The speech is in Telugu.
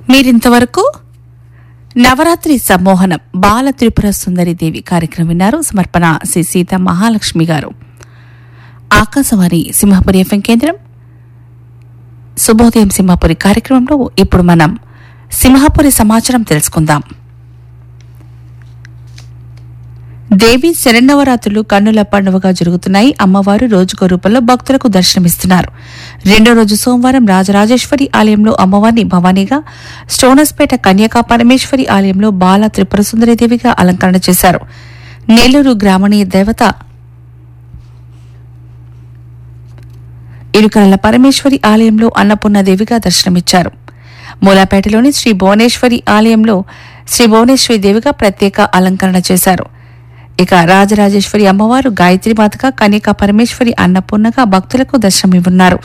మీరింతవరకు నవరాత్రి సమ్మోహనం బాల త్రిపుర సుందరి దేవి కార్యక్రమం విన్నారు సమర్పణ శ్రీ సీత మహాలక్ష్మి గారు ఆకాశవాణి సింహపురి ఎఫ్ఎం కేంద్రం శుభోదయం సింహపురి కార్యక్రమంలో ఇప్పుడు మనం సింహపురి సమాచారం తెలుసుకుందాం దేవి శరణవరాత్రులు కన్నుల పండుగగా జరుగుతున్నాయి అమ్మవారు రోజుకో రూపంలో భక్తులకు దర్శనమిస్తున్నారు రెండో రోజు సోమవారం రాజరాజేశ్వరి ఆలయంలో అమ్మవారిని భవానీగా స్టోనస్పేట కన్యకా పరమేశ్వరి ఆలయంలో బాల త్రిపుర సుందరీదేవిగా అలంకరణ చేశారు నెల్లూరు గ్రామణీయ దేవత ఇరుకల పరమేశ్వరి ఆలయంలో అన్నపూర్ణదేవిగా దర్శనమిచ్చారు మూలాపేటలోని శ్రీ భువనేశ్వరి ఆలయంలో శ్రీ భువనేశ్వరి దేవిగా ప్రత్యేక అలంకరణ చేశారు ఇక రాజరాజేశ్వరి అమ్మవారు గాయత్రి మాతగా కన్యకా పరమేశ్వరి అన్నపూర్ణగా భక్తులకు దర్శనమివ్వనున్నారు